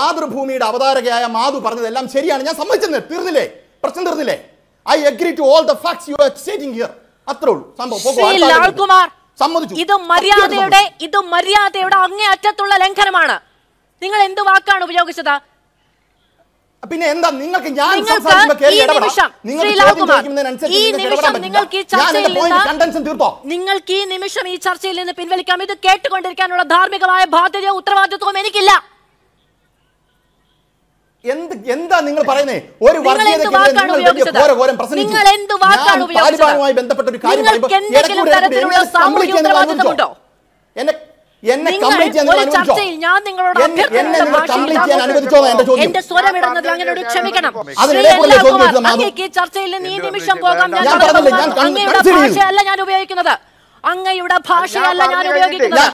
മാതൃഭൂമിയുടെ അവതാരകയായ മാധു പറഞ്ഞതെല്ലാം ശരിയാണ് ഞാൻ സമ്മതിച്ചെന്ന് തീർന്നില്ലേ പ്രശ്നം തീർന്നില്ലേ I agree to all the facts you are stating here അത്രേ ഉള്ളൂ സംഭവം പോകൂ, ശ്രീ അടുത്ത ആളിലേക്ക് ലാൽകുമാർ സമ്മതിച്ചു ഇത് മര്യാദയുടെ ഇത് മര്യാദയുടെ അങ്ങേ അറ്റത്തുള്ള ലംഘനമാണ് നിങ്ങൾ എന്ത് വാക്കാണ് ഉപയോഗിച്ചത് പിന്നെ എന്താ നിങ്ങൾക്ക് ഞാൻ നിങ്ങൾക്ക് സംസാരിക്കുമ്പോൾ കേറി ഈ ഇടപെടാം. നിമിഷം നിങ്ങൾക്ക് ശ്രീ ചോദ്യം ലാൽകുമാർ ചോദിക്കുന്നതിനനുസരിച്ച് ഈ നിങ്ങൾക്ക് നിമിഷം ഇടപെടാൻ നിങ്ങൾക്ക് ഈ പറ്റില്ല. ഞാൻ ചർച്ചയിൽ എന്റെ point നിന്ന് കണ്ടൻഷൻ തീർത്തോ നിങ്ങൾക്ക് ഈ നിമിഷം ഈ ചർച്ചയിൽ നിന്ന് പിൻവലിക്കാം ഇത് കേട്ടുകൊണ്ടിരിക്കാനുള്ള ധാർമ്മികമായ ബാധ്യതയോ ഉത്തരവാദിത്വവും എനിക്കില്ല എന്ത് എന്താ നിങ്ങൾ പറയുന്നേ ഒരു നിങ്ങൾ എന്ത് വർഗീയതയ്ക്കെതിരെ വാക്കാണ് നിങ്ങൾ വലിയ ഉപയോഗിച്ചത്? ഘോരഘോരം പ്രസംഗിച്ചു. നിങ്ങൾ എന്ത് വാക്കാണ് ഞാൻ ഉപയോഗിച്ചത്? താലിബാനുമായി ബന്ധപ്പെട്ട ഒരു കാര്യം നിങ്ങൾക്ക് പറയുമ്പോൾ എന്തെങ്കിലും ഇടയ്ക്കൂടെ തരത്തിലുള്ള എന്നെ സാമൂഹ്യ complete ചെയ്യാൻ നിങ്ങൾ ഉത്തരവാദിത്തമുണ്ടോ? അനുവദിച്ചോ? എന്നെ എന്നെ നിങ്ങൾ complete ചെയ്യാൻ നിങ്ങൾ ഒരു അനുവദിച്ചോ? ചർച്ചയിൽ ഞാൻ നിങ്ങളോട് എന്നെ- എന്നെ അഭ്യർത്ഥിക്കുന്ന നിങ്ങൾ ഭാഷയിൽ complete ചെയ്യാൻ താങ്കൾ അനുവദിച്ചോ എന്നാ എന്റെ ചോദ്യം എന്റെ സ്വരം ഇടുന്നതിൽ അങ്ങനോട് ക്ഷമിക്കണം അതിനിടെ ശ്രീ കൂടെ ചോദ്യം എല്ലാകുമാർ, ചോദിച്ചത് മാധു. അങ്ങേക്ക് ഈ ചർച്ചയിൽ നിന്ന് ഈ എന്റെ നിമിഷം ഉദ്ദേശം പോകാം ഞാൻ ഞാൻ വളരെ പറഞ്ഞില്ലേ, ഞാൻ ബഹുമാനം- കൺ- അങ്ങയുടെ consider ചെയ്തു. ഭാഷയല്ല ഞാൻ ഉപയോഗിക്കുന്നത് അങ്ങയുടെ ഭാഷയല്ല ഞാൻ പറഞ്ഞു ഉപയോഗിക്കുന്നത് കഴിഞ്ഞിട്ടില്ല.